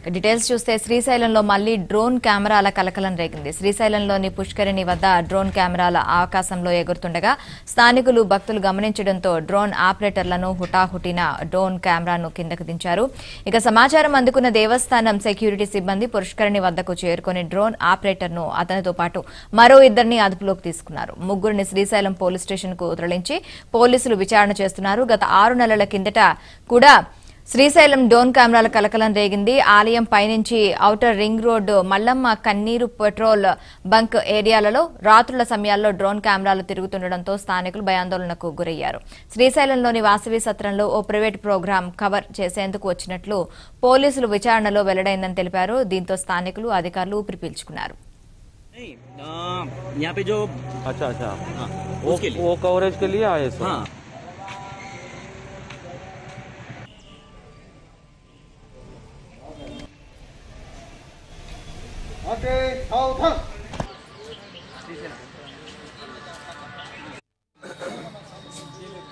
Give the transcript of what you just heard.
Details చూస్తే శ్రీశైలంలో మళ్లీ డ్రోన్ కెమెరాల కలకలం రేగింది శ్రీశైలంలోని పుష్కరిణి వద్ద డ్రోన్ కెమెరాల ఆకాశంలో ఎగురుతుండగా స్థానికులు భక్తులు గమనించడంతో డ్రోన్ ఆపరేటర్లను హుటాహుటిన డ్రోన్ కెమెరాను కిందకు దించారు ఇక సమాచారం అందుకున్న దేవస్థానం సెక్యూరిటీ సిబ్బంది పుష్కరిణి వద్దకు చేరుకుని డ్రోన్ ఆపరేటర్ను అతనితో పాటు మరో ఇద్దరిని అదుపులోకి తీసుకున్నారు ముగ్గురిని శ్రీశైలం పోలీస్ స్టేషన్ కు తరలించి పోలీసులు విచారణ చేస్తున్నారు గత ఆరు నెలల కిందట కూడా శ్రీశైలం డ్రోన్ కెమెరాల కలకలం రేగింది ఆలయం పైనుంచి ఔటర్ రింగ్ రోడ్డు మల్లమ్మ కన్నీరు పెట్రోల్ బంక్ ఏరియాలలో రాత్రుల సమయాల్లో డ్రోన్ కెమెరాలు తిరుగుతుండటంతో స్థానికులు భయాందోళనకు గురయ్యారు శ్రీశైలంలోని వాసవి సత్రంలో ఓ ప్రైవేట్ ప్రోగ్రాం కవర్ చేసేందుకు వచ్చినట్లు పోలీసులు విచారణలో వెల్లడైందని తెలిపారు దీంతో స్థానికులు అధికారులు ఊపిరి పీల్చుకున్నారు नहीं अ, यहाँ पे जो अच्छा अच्छा हाँ, वो उसके लिए वो कवरेज के लिए आए सर हाँ Okay, hold on.